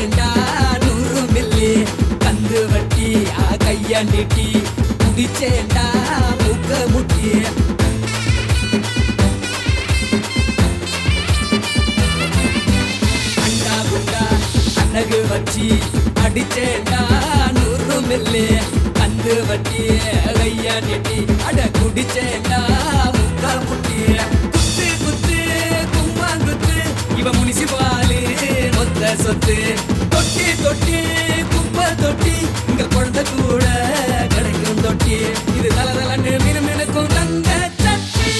குடிச்சேண்டா நூறு மில்லி கந்து வட்டி ஆ கைய நீட்டி குடிச்சேண்டா மூக்க முட்டி அண்டா குண்டா அழகு வச்சி அடிச்சேண்டா நூறு மில்லி கந்து வட்டி கைய நீட்டி அட குடிச்சேண்டா மூக்க முட்டி குத்து குத்து கும்மா குத்து இவ முனிசிபாலு மொத்த சொத்து தொட்டி தொட்டி குப்பை தொட்டி இங்க குழந்தை கூட கிடைக்கும் தொட்டி இது தல தலன்னு மினு மினுக்கும் தங்க சட்டி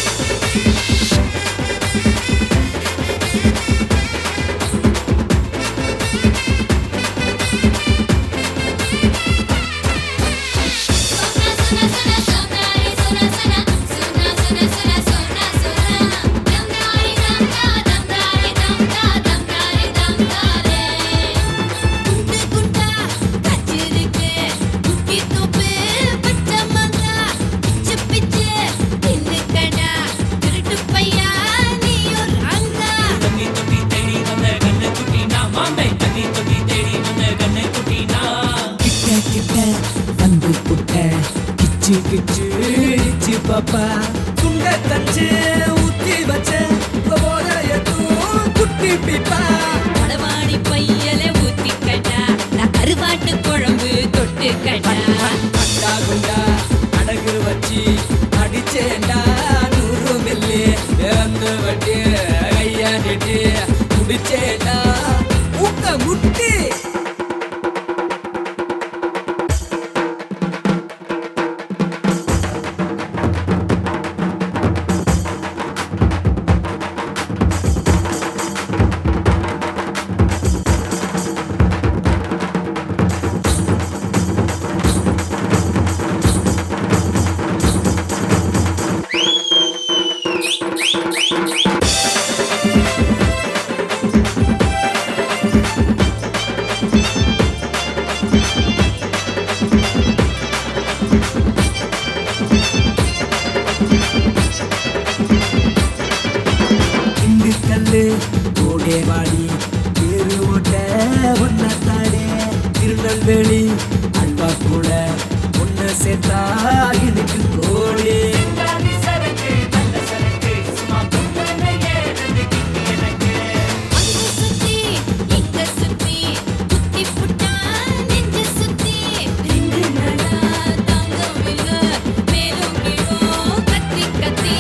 தண்ணி தொட்டி தேடி வந்த கண்ணு குட்டி நான் மாமை தண்ணி தொட்டி தேடி வந்த கண்ணு குட்டி நான் கிட்ட கிட்ட வந்து புட்ட கிச்சு கிச்சு இச்சு பாப்பா துண்ட தச்சு ஊத்தி வச்ச போல எதுவும் குட்டி பிப்பா கருவாட்டு குழம்பு தொட்டு கடா அண்டா குண்டா அடகு வச்சு அடிச்சேண்டா நூறு மில்லி வந்து வட்டி ஐயா நெட்டி குடிச்சேண்டா ஊக்க முட்டி திண்டுக்கல்லு ஓடேவாடி தேரு ஓட்ட ஒன்னத்தாடே திருநெல்வேலி அல்வா கூட ஒன்னு சேர்த்தா எனக்கு கோடி அங்க சுத்தி இங்க சுத்தி குத்தி புட்டா நெஞ்ச சுத்தி ரெண்டு நாளா தாங்கவில்ல மேலும் கீழும் கத்தி கத்தி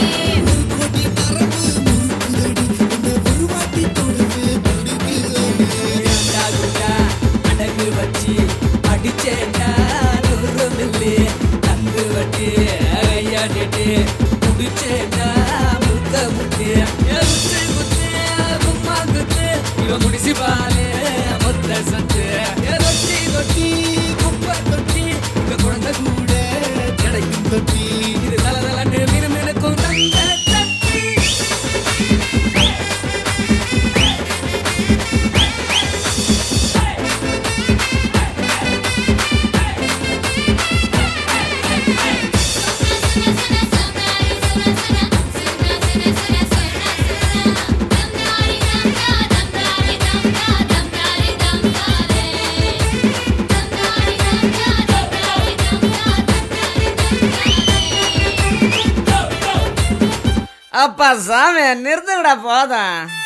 ஏண்டா குண்டா அடகு வச்சு அடிச்சேண்டா நூறு மில்லி தந்து வட்டி ஐயா நெட்டி குடிச்சேண்டா முக்க முட்டி குத்து குத்து கும்மா குத்து இவ முனிசிபாலே மொத்த சத்து ரொட்டி ரொட்டி குப்பை தொட்டி இங்க குழந்தை கூட கிடைக்கும் தொட்டி இது தல தலன்னு மினு மினுக்கும் தங்க சட்டி அப்பா சாமி நிறுத்துங்கடா போதும்